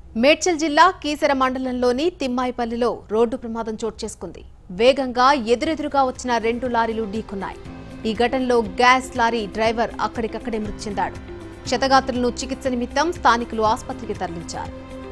మేడ్చల్ జిల్లా కీసర మండలంలోని తిమ్మాయిపల్లిలో రోడ్డు ప్రమాదం చోటు చేసుకుంది వేగంగా ఎదురెదురుగా వచ్చిన రెండు లారీలు ఢీకొన్నాయి ఈ ఘటనలో గ్యాస్ లారీ డ్రైవర్ అక్కడికక్కడే మృతి చెందాడు క్షతగాత్రులను చికిత్స నిమిత్తం స్థానికులు ఆసుపత్రికి తరలించారు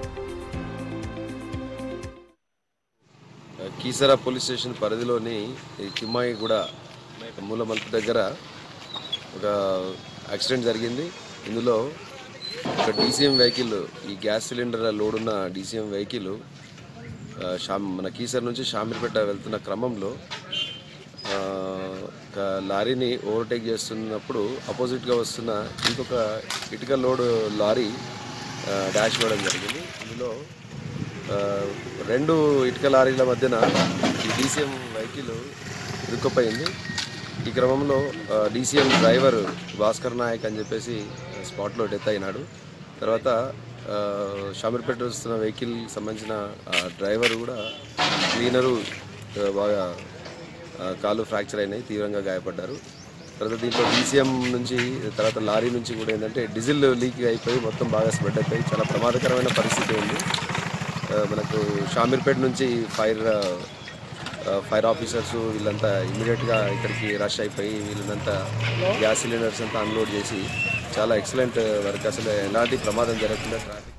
కీసర పోలీస్ స్టేషన్ పరిధిలోని ఈ తిమ్మాయిగూడ మూల మలుపు దగ్గర ఒక యాక్సిడెంట్ జరిగింది ఇందులో ఒక డీసీఎం వెహికల్ ఈ గ్యాస్ సిలిండర్ లోడ్ ఉన్న డీసీఎం వెహికల్ ఆ, షామ్ మన కీసర్ నుంచి షామీర్పేట వెళ్తున్న క్రమంలో ఆ, ఒక లారీని ఓవర్టేక్ చేస్తున్నప్పుడు అపోజిట్గా వస్తున్న ఇంకొక ఇటుక లోడ్ లారీ ఆ, డాష్ ఇవ్వడం జరిగింది ఇందులో ఆ, రెండు ఇటుక లారీల మధ్యన ఈ డీసీఎం వెహికల్ ఇరుక్కుపోయింది ఈ క్రమంలో ఆ, డీసీఎం డ్రైవర్ భాస్కర్ నాయక్ అని చెప్పేసి స్పాట్లో డెత్ అయినాడు తర్వాత ఆ, షామీర్పేట వస్తున్న వెహికల్ సంబంధించిన ఆ, డ్రైవర్ కూడా క్లీనరు ఆ, బాగా ఆ, కాళ్ళు ఫ్రాక్చర్ అయినాయి తీవ్రంగా గాయపడ్డారు తర్వాత దీంట్లో డీసీఎం నుంచి తర్వాత లారీ నుంచి కూడా ఏంటంటే డీజిల్ లీక్ అయిపోయి మొత్తం బాగా స్ప్రెడ్ అయిపోయి చాలా ప్రమాదకరమైన పరిస్థితి ఉంది ఆ, మనకు షామీర్పేట నుంచి ఫైర్ ఆ, ఫైర్ ఆఫీసర్స్ వీళ్ళంతా ఇమీడియట్గా ఇక్కడికి రష్ అయిపోయి వీళ్ళంతా గ్యాస్ సిలిండర్స్ అంతా అన్లోడ్ చేసి చాలా ఎక్సలెంట్ వర్క్ అసలు ఎలాంటి ప్రమాదం జరగకుండా ట్రాఫిక్